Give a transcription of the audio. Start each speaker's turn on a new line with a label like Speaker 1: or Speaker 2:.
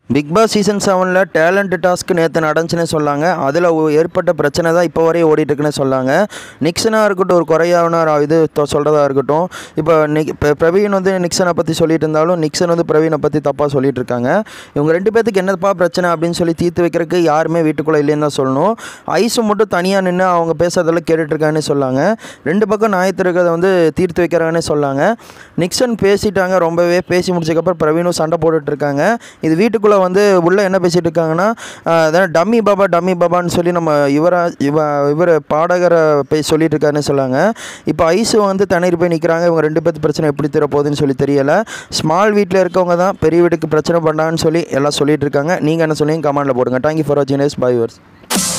Speaker 1: big Boss season செவனில் talent task நேற்று நடந்துச்சுன்னு சொன்னாங்க அதில் ஏற்பட்ட பிரச்சனை தான் இப்போ வரையும் ஓடிட்டு இருக்குன்னு சொன்னாங்க நிக்சனாக இருக்கட்டும் ஒரு குறையாவனார் இது தொ- சொல்றதா இருக்கட்டும் இப்போ நிக் இப்போ பிரவீன் வந்து நிக்சனை பற்றி சொல்லிட்டு இருந்தாலும் நிக்சன் வந்து பிரவீனை பற்றி தப்பாக சொல்லிட்டு இருக்காங்க இவங்க ரெண்டு பேத்துக்கு என்னப்பா பிரச்சனை அப்படின்னு சொல்லி தீர்த்து வைக்கிறதுக்கு யாருமே வீட்டுக்குள்ளே இல்லைன்னு தான் சொல்லணும் ஐஸு மட்டும் தனியாக நின்று அவங்க பேசுறதெல்லாம் கேட்டுட்டு இருக்காங்கன்னு சொன்னாங்க ரெண்டு பக்கம் நியாயத்து இருக்கிறத வந்து தீர்த்து வைக்கிறாங்கன்னு சொன்னாங்க நிக்சன் பேசிட்டாங்க ரொம்பவே பேசி முடிச்சதுக்கப்புறம் பிரவீனும் சண்டை போட்டுட்டு இருக்காங்க இது வீட்டுக்குள்ளே வந்து உள்ளே என்ன பேசிட்டு இருக்காங்கன்னா அதான் டம்மி பாபா டம்மி பாபான்னு சொல்லி நம்ம இவரா இவ இவர் பாடகரை போய் சொல்லிட்டு இருக்காருன்னு சொன்னாங்க இப்போ ஐஸு வந்து தண்ணீர் போய் நிற்கிறாங்க இவங்க ரெண்டு பேர்த்து பிரச்சனை எப்படி தர போகுதுன்னு சொல்லி தெரியல ஸ்மால் வீட்டில் இருக்கவங்க தான் பெரிய வீட்டுக்கு பிரச்சனை பண்ணான்னு சொல்லி எல்லாம் சொல்லிட்டு இருக்காங்க நீங்கள் என்ன சொன்னீங்க கமெண்ட்டில் போடுங்க தேங்க்யூ ஃபார் வாட்சிங் பை வர்ஸ்